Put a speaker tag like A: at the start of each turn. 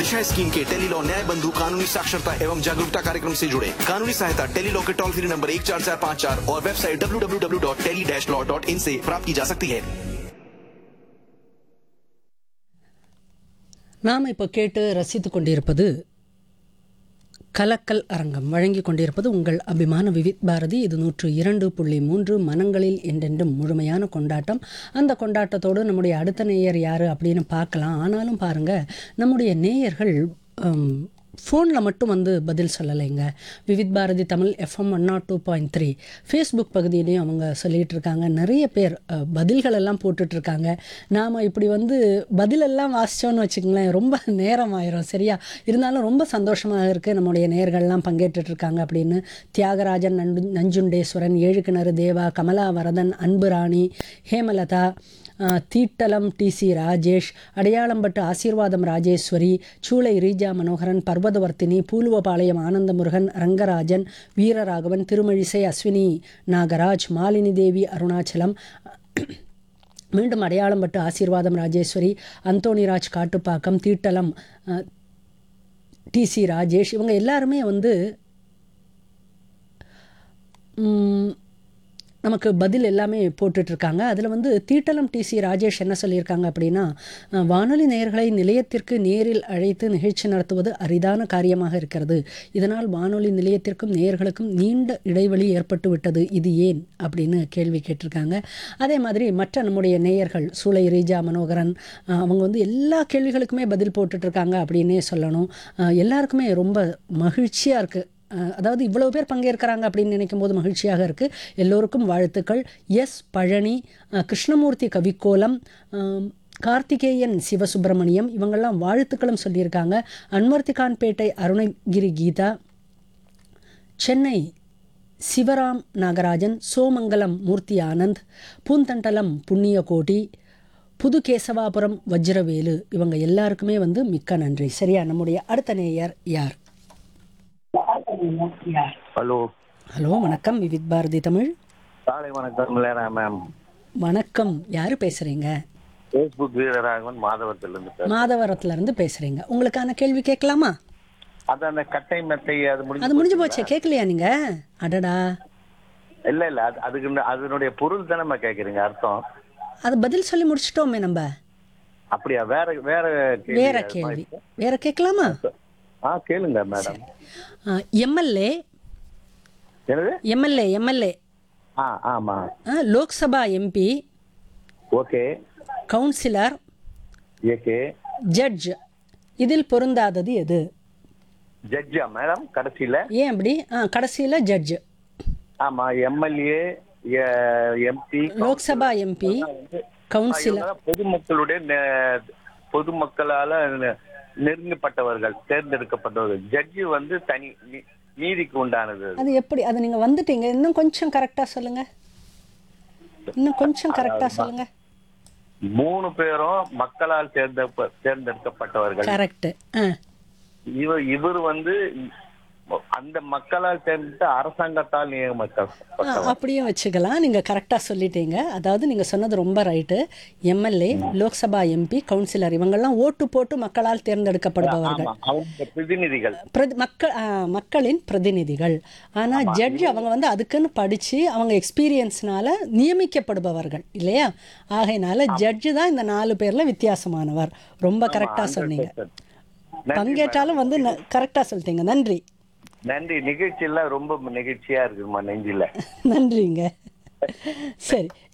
A: पेशा स्कीम के टेलीलॉ न्याय बंधु कानूनी साक्षरता एवं जागरूकता कार्यक्रम से जुड़े कानूनी सहायता टेलीलॉ के टोल फ्री नंबर एक चार चार पाँच चार और website W W W dot tele dash law dot in से प्राप्त की जा सकती है
B: நாம் இப்போ கேட்டு ரசித்து கொண்டிருப்பது கலக்கல் அரங்கம் வழங்கி கொண்டிருப்பது உங்கள் அபிமான விவித் பாரதி இது நூற்று இரண்டு புள்ளி மூன்று மனங்களில் என்றென்றும் முழுமையான கொண்டாட்டம் அந்த கொண்டாட்டத்தோடு நம்முடைய அடுத்த நேயர் யார் அப்படின்னு பார்க்கலாம் ஆனாலும் பாருங்கள் நம்முடைய நேயர்கள் ஃபோனில் மட்டும் வந்து பதில் சொல்லலைங்க Vividh Bharati Tamil FM one nought two point three Facebook பகுதியிலையும் அவங்க சொல்லிகிட்டு இருக்காங்க நிறைய பேர் அஹ், பதில்கள் எல்லாம் போட்டுட்ருக்காங்க நாம் இப்படி வந்து பதிலெல்லாம் வாசித்தோன்னு வச்சுக்கங்களேன் ரொம்ப நேரம் ஆயிரும் சரியா இருந்தாலும் ரொம்ப சந்தோஷமாக இருக்குது நம்முடைய நேயர்கள்லாம் பங்கேற்றுட்டு இருக்காங்க அப்படின்னு தியாகராஜன் நண்டு நஞ்சுண்டேஸ்வரன் ஏழுக்கிணறு தேவா கமலா வரதன் அன்பு ராணி ஹேமலதா ஆஹ், தீட்டலம் டிசி ராஜேஷ் அடையாளம்பட்டு ஆசீர்வாதம் ராஜேஸ்வரி சூளை ரீஜா மனோகரன் பர்வதவர்த்தினி பூலுவபாளையம் ஆனந்தமுருகன் ரங்கராஜன் வீரராகவன் திருமழிசை அஸ்வினி நாகராஜ் மாலினி தேவி அருணாச்சலம் மீண்டும் அடையாளம்பட்டு ஆசீர்வாதம் ராஜேஸ்வரி அந்தோணிராஜ் காட்டுப்பாக்கம் தீட்டலம் டிசி ராஜேஷ் இவங்க எல்லாருமே வந்து ம், நமக்கு பதில் எல்லாமே போட்டுட்ருக்காங்க அதில் வந்து தீட்டலம் டிசி ராஜேஷ் என்ன சொல்லியிருக்காங்க அப்படின்னா அஹ், வானொலி நேயர்களை நிலையத்திற்கு நேரில் அழைத்து நிகழ்ச்சி நடத்துவது அரிதான காரியமாக இருக்கிறது இதனால் வானொலி நிலையத்திற்கும் நேயர்களுக்கும் நீண்ட இடைவெளி ஏற்பட்டு விட்டது இது ஏன் அப்படின்னு கேள்வி கேட்டிருக்காங்க அதே மாதிரி மற்ற நம்முடைய நேயர்கள் சூளை ரீஜா மனோகரன் அஹ், அவங்க வந்து எல்லா கேள்விகளுக்குமே பதில் போட்டுட்ருக்காங்க அப்படின்னே சொல்லணும் அஹ், எல்லாருக்குமே ரொம்ப மகிழ்ச்சியாக இருக்குது அஹ் அதாவது இவ்வளோ பேர் பங்கேற்கிறாங்க அப்படின்னு நினைக்கும் போது மகிழ்ச்சியாக இருக்குது எல்லோருக்கும் வாழ்த்துக்கள் எஸ் பழனி அஹ் கிருஷ்ணமூர்த்தி கவிக்கோலம் அஹ் கார்த்திகேயன் சிவசுப்பிரமணியம் இவங்கெல்லாம் வாழ்த்துக்களும் சொல்லியிருக்காங்க அன்வர்த்திகான்பேட்டை அருணகிரி கீதா சென்னை சிவராம் நாகராஜன் சோமங்கலம் மூர்த்தி ஆனந்த் பூந்தண்டலம் புண்ணியகோட்டி புது கேசவாபுரம் வஜ்ரவேலு இவங்க எல்லாருக்குமே வந்து மிக்க நன்றி சரியா நம்முடைய அடுத்த நேயர் யார்
C: ஹலோ
B: ஹலோ வணக்கம் விவித் பாரதி தமிழ்
C: காலை வணக்கம் லேனா மேம்
B: வணக்கம் யார் பேசுகிறீங்க
C: ஃபேஸ்புக் வீரராகவன் மாதவத்திலிருந்து பேசுறேன்.
B: மாதவரத்துல இருந்து பேசுகிறீங்க உங்களுக்கான கேள்வி கேட்கலாமா
C: அது அந்த கட்டை மெத்தை அது
B: அது
C: முடிஞ்சு
B: முடிஞ்சு போச்சே கேட்கலையா நீங்க அடடா
C: இல்ல இல்ல அது அதுக்கு இந்த- அதனுடைய பொருள் தானே கேக்குறீங்க அர்த்தம்
B: அது பதில் சொல்லி முடிச்சிட்டோமே நம்ம
C: அப்படியா வேற வேற கேள்வி
B: வேற
C: அது
B: கேள்வி
C: மாதிரி.
B: வேற கேட்கலாமா
C: ஆ கேளுங்க மேடம்
B: எம்எல்ஏ
C: என்னது
B: எம்எல்ஏ எம்எல்ஏ
C: ஆ ஆமா
B: லோக்சபா எம்பி
C: ஓகே
B: கவுன்சிலர்
C: ஏகே
B: ஜட்ஜ் இதில் பொருந்தாதது எது
C: ஜட்ஜா மேடம் கடைசியில
B: ஏன் அப்படி ஆ கடைசியில் ஜட்ஜ்
C: ஆமா MLA MP
B: Lok Sabha MP councillor
C: பொதுமக்களுடைய நெ- பொதுமக்களால நெ- நெருங்கப்பட்டவர்கள் தேர்ந்தெடுக்கப்பட்டவர்கள் ஜட்ஜி வந்து தனி நீ- நீதிக்கு உண்டானது அது.
B: அது எப்படி அது நீங்கள் வந்துட்டீங்க இன்னும் கொஞ்சம் கரெக்டாக சொல்லுங்க இன்னும் கொஞ்சம் கரெக்டாக சொல்லுங்க
C: மூணு பேரும் மக்களால் தேர்ந்தெடுப்ப தேர்ந்தெடுக்கப்பட்டவர்கள்
B: கரெக்ட் ஆ
C: இவர் இவர் வந்து அந்த மக்களால் தேர்ந்தெடுத்த அரசாங்கத்தால்
B: ஆ,
C: நியமிக்கப்பட்டவர்
B: அப்படியும் வச்சுக்கலாம் நீங்கள் கரெக்டாக சொல்லிட்டீங்க அதாவது நீங்கள் சொன்னது ரொம்ப right MLA Lok Sabha MP councillor இவங்கெல்லாம் ஓட்டு போட்டு மக்களால் தேர்ந்தெடுக்கப்படுபவர்கள்
C: ஆமா அவங்க பிரதிநிதிகள்
B: பிரதி மக்கள் ஆ, மக்களின் பிரதிநிதிகள் ஆனால் ஜட்ஜ் அவங்க வந்து அதுக்குன்னு படித்து அவங்க எக்ஸ்பீரியன்ஸ்னால நியமிக்கப்படுபவர்கள் இல்லையா ஆகையினால ஜட்ஜு தான் இந்த நாலு பேரில் வித்தியாசமானவர் ரொம்ப கரெக்டாக சொன்னீங்க
C: நன்றி
B: பங்கேற்றாலும் வந்து கரெக்டாக சொல்லிட்டீங்க நன்றி
C: நன்றி நிகழ்ச்சி எல்லாம் ரொம்ப நிகழ்ச்சியா இருக்குமா நெஞ்சில
B: நன்றிங்க சரி